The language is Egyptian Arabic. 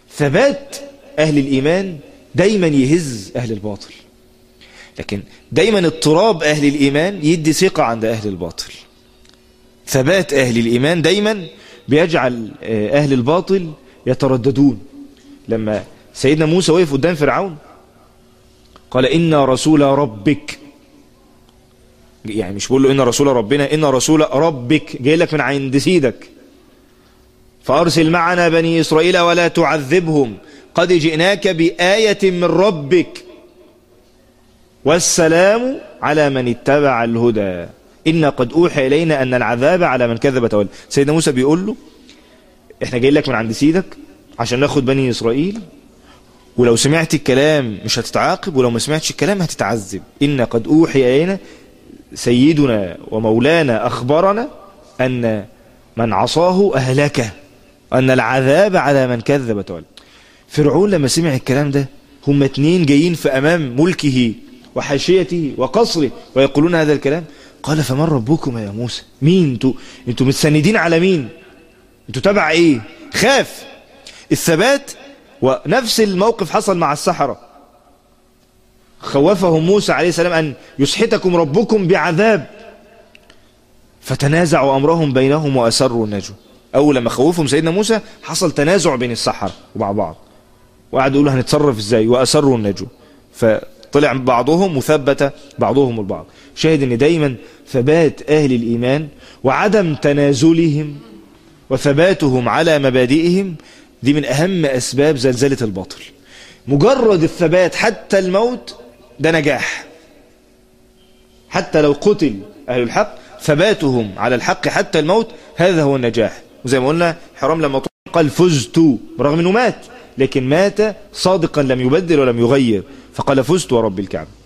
ثبات أهل الإيمان دايما يهز أهل الباطل لكن دايما اضطراب أهل الإيمان يدي ثقة عند أهل الباطل ثبات أهل الإيمان دايما بيجعل أهل الباطل يترددون لما سيدنا موسى وقف قدام فرعون قال إن رسول ربك يعني مش بقول له إن رسول ربنا إن رسول ربك جاي لك من عند سيدك فأرسل معنا بني إسرائيل ولا تعذبهم قد جئناك بآية من ربك والسلام على من اتبع الهدى إن قد أوحى إلينا أن العذاب على من كذب تولى سيدنا موسى بيقول له إحنا جاي لك من عند سيدك عشان ناخد بني إسرائيل ولو سمعت الكلام مش هتتعاقب ولو ما سمعتش الكلام هتتعذب إن قد أوحي إلينا سيدنا ومولانا أخبرنا أن من عصاه أهلكه أن العذاب على من كذب تولى فرعون لما سمع الكلام ده هم اتنين جايين في أمام ملكه وحاشيته وقصره ويقولون هذا الكلام قال فمن ربكم يا موسى مين انتوا انتوا متسندين على مين انتوا تبع ايه خاف الثبات ونفس الموقف حصل مع السحرة خوفهم موسى عليه السلام أن يسحتكم ربكم بعذاب فتنازعوا أمرهم بينهم وأسروا النجوى أول لما خوفهم سيدنا موسى حصل تنازع بين السحرة ومع بعض وقعدوا يقولوا هنتصرف ازاي وأسروا النجوى فطلع بعضهم وثبت بعضهم البعض شاهد ان دايما ثبات أهل الإيمان وعدم تنازلهم وثباتهم على مبادئهم دي من أهم أسباب زلزلة الباطل مجرد الثبات حتى الموت ده نجاح حتى لو قتل أهل الحق ثباتهم على الحق حتى الموت هذا هو النجاح وزي ما قلنا حرام لما قال فزت برغم أنه مات لكن مات صادقا لم يبدل ولم يغير فقال فزت ورب الكعبة